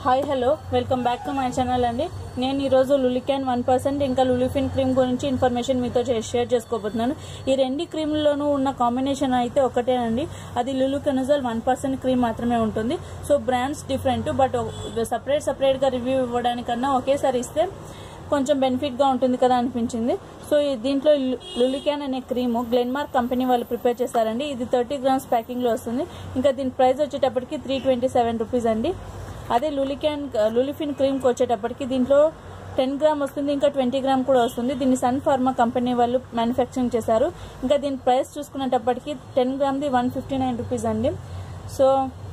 hi hello welcome back to my channel అండి నేను ఈరోజు లులికాన్ వన్ పర్సెంట్ ఇంకా లులిఫిన్ క్రీమ్ గురించి ఇన్ఫర్మేషన్ మీతో చే- షేర్ చేసుకోబోతున్నాను ఈ రెండు క్రీమ్లలోనూ ఉన్న కాంబినేషన్ అయితే ఒకటేనండి అది లులుకెనజల్ వన్ పర్సెంట్ క్రీమ్ మాత్రమే ఉంటుంది so brands different but separate సపరేట్గా రివ్యూ ఇవ్వడానికన్నా ఒకేసారి ఇస్తే కొంచెం బెనిఫిట్గా ఉంటుంది కదా అనిపించింది సో ఈ దీంట్లో లు- లులికాన్ అనే క్రీము గ్లెన్మార్క్ కంపెనీ వాళ్ళు ప్రిపేర్ చేశారండి ఇది థర్టీ గ్రామ్స్ ప్యాకింగ్లో వస్తుంది ఇంకా దీని ప్రైస్ వచ్చేటప్పటికి త్రీ ట్వంటీ సెవెన్ రూపీస్ అండి అదే లులికాన్ లులిఫిన్ క్రీమ్కి వచ్చేటప్పటికి దీంట్లో టెన్ గ్రామ్ వస్తుంది ఇంకా ట్వంటీ గ్రామ్ కూడా వస్తుంది దీన్ని సన్ ఫార్మా కంపెనీ వాళ్ళు మ్యానుఫ్యాక్చరింగ్ చేశారు ఇంకా దీని ప్రైస్ చూసుకునేటప్పటికి టెన్ గ్రామ్ది వన్ ఫిఫ్టీ నైన్ రూపీస్ అండి సో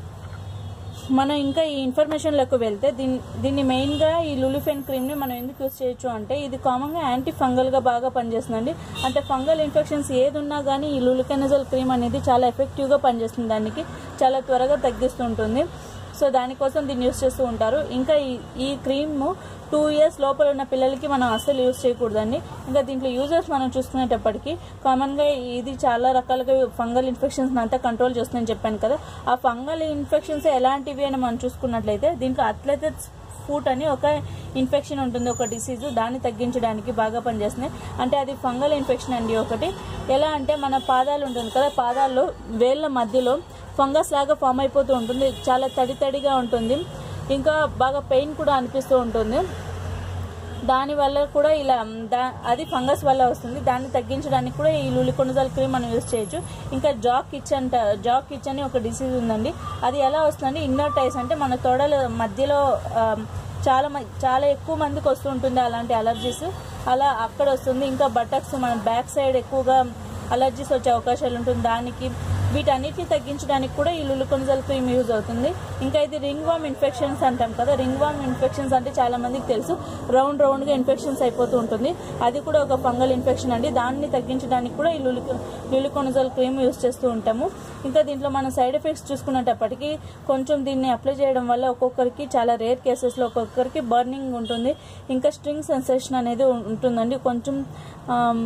మనం ఇంకా ఈ ఇన్ఫర్మేషన్లోకి వెళ్తే దీన్ని దీన్ని మెయిన్గా ఈ లులిఫెన్ క్రీమ్ని మనం ఎందుకు యూస్ చేయొచ్చు అంటే ఇది కామన్గా యాంటీ ఫంగల్గా బాగా పనిచేస్తుందండి అంటే ఫంగల్ ఇన్ఫెక్షన్స్ ఏది ఉన్నా కానీ ఈ లులికెనజల్ క్రీమ్ అనేది చాలా ఎఫెక్టివ్గా పనిచేస్తుంది దానికి చాలా త్వరగా తగ్గిస్తుంటుంది సో దానికోసం దీన్ని యూస్ చేస్తూ ఉంటారు ఇంకా ఈ ఈ క్రీమ్ టూ ఇయర్స్ లోపల ఉన్న పిల్లలకి మనం అస్సలు యూస్ చేయకూడదండి ఇంకా దీంట్లో యూజర్స్ మనం చూసుకునేటప్పటికి కామన్గా ఇది చాలా రకాలుగా ఫంగల్ ఇన్ఫెక్షన్స్ అంతా కంట్రోల్ చేస్తుందని చెప్పాను కదా ఆ ఫంగల్ ఇన్ఫెక్షన్స్ ఎలాంటివి అని మనం చూసుకున్నట్లయితే దీంట్లో అథ్లెటిక్స్ ఫుట్ అని ఒక ఇన్ఫెక్షన్ ఉంటుంది ఒక డిసీజ్ దాన్ని తగ్గించడానికి బాగా పనిచేస్తున్నాయి అంటే అది ఫంగల్ ఇన్ఫెక్షన్ అండి ఒకటి ఎలా అంటే మన పాదాలు ఉంటుంది కదా పాదాల్లో వేళ్ళ మధ్యలో ఫంగస్ లాగా ఫామ్ అయిపోతూ ఉంటుంది చాలా తడి తడిగా ఉంటుంది ఇంకా బాగా పెయిన్ కూడా అనిపిస్తూ ఉంటుంది దాని వల్ల కూడా ఇలా దా అది ఫంగస్ వల్ల వస్తుంది దాన్ని తగ్గించడానికి కూడా ఈ లులికొనజాల్ క్రీమ్ మనం యూస్ చేయొచ్చు ఇంకా జాక్ కిచ్ అంట జాక్ కిచ్ అని ఒక డిసీజ్ ఉందండి అది ఎలా వస్తుందంటే ఇన్నర్ టైస్ అంటే మన తొడల మధ్యలో ఆ, చాలా మ- చాలా ఎక్కువ మందికి వస్తూ ఉంటుంది అలాంటి అలర్జీస్ అలా అక్కడ వస్తుంది ఇంకా బటక్స్ మన బ్యాక్ సైడ్ ఎక్కువగా అలర్జీస్ వచ్చే అవకాశాలు ఉంటుంది దానికి వీటన్నిటిని తగ్గించడానికి కూడా ఈ లులుకొనజల్ క్రీమ్ యూజ్ అవుతుంది ఇంకా ఇది రింగ్ వామ్ ఇన్ఫెక్షన్స్ అంటాం కదా రింగ్ వామ్ ఇన్ఫెక్షన్స్ అంటే చాలా మందికి తెలుసు రౌండ్ రౌండ్ గా ఇన్ఫెక్షన్స్ అయిపోతూ ఉంటుంది అది కూడా ఒక ఫంగల్ ఇన్ఫెక్షన్ అండి దాన్ని తగ్గించడానికి కూడా ఈ లులిక లులికొనజల్ క్రీమ్ యూజ్ చేస్తూ ఉంటాము ఇంకా దీంట్లో మన సైడ్ ఎఫెక్ట్స్ చూసుకునేటప్పటికి కొంచెం దీన్ని అప్లై చేయడం వల్ల ఒక్కొక్కరికి చాలా రేర్ కేసెస్లో ఒక్కొక్కరికి బర్నింగ్ ఉంటుంది ఇంకా స్ట్రింగ్ సెన్సేషన్ అనేది ఉం- ఉంటుందండి కొంచెం ఆమ్,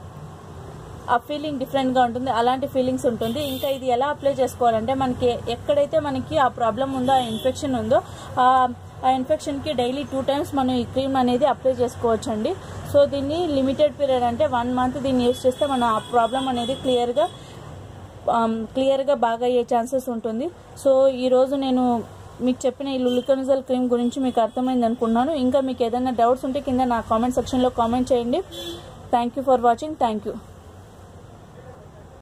ఆ ఫీలింగ్ డిఫరెంట్గా ఉంటుంది అలాంటి ఫీలింగ్స్ ఉంటుంది ఇంకా ఇది ఎలా అప్లై చేసుకోవాలంటే మనకి ఎక్కడైతే మనకి ఆ ప్రాబ్లం ఉందో ఆ ఇన్ఫెక్షన్ ఉందో ఆ ఆ ఇన్ఫెక్షన్కి డైలీ టూ టైమ్స్ మనం ఈ క్రీమ్ అనేది అప్లై చేసుకోవచ్చండి సో దీన్ని లిమిటెడ్ పీరియడ్ అంటే వన్ మంత్ దీన్ని యూస్ చేస్తే మన ఆ ప్రాబ్లం అనేది క్లియర్గా క్లియర్గా బాగా అయ్యే ఛాన్సెస్ ఉంటుంది సో ఈరోజు నేను మీకు చెప్పిన ఈ లులికనజల్ క్రీమ్ గురించి మీకు అర్థమైంది అనుకున్నాను ఇంకా మీకు ఏదైనా డౌట్స్ ఉంటే కింద నా కామెంట్ సెక్షన్లో కామెంట్ చేయండి thank you for watching thank you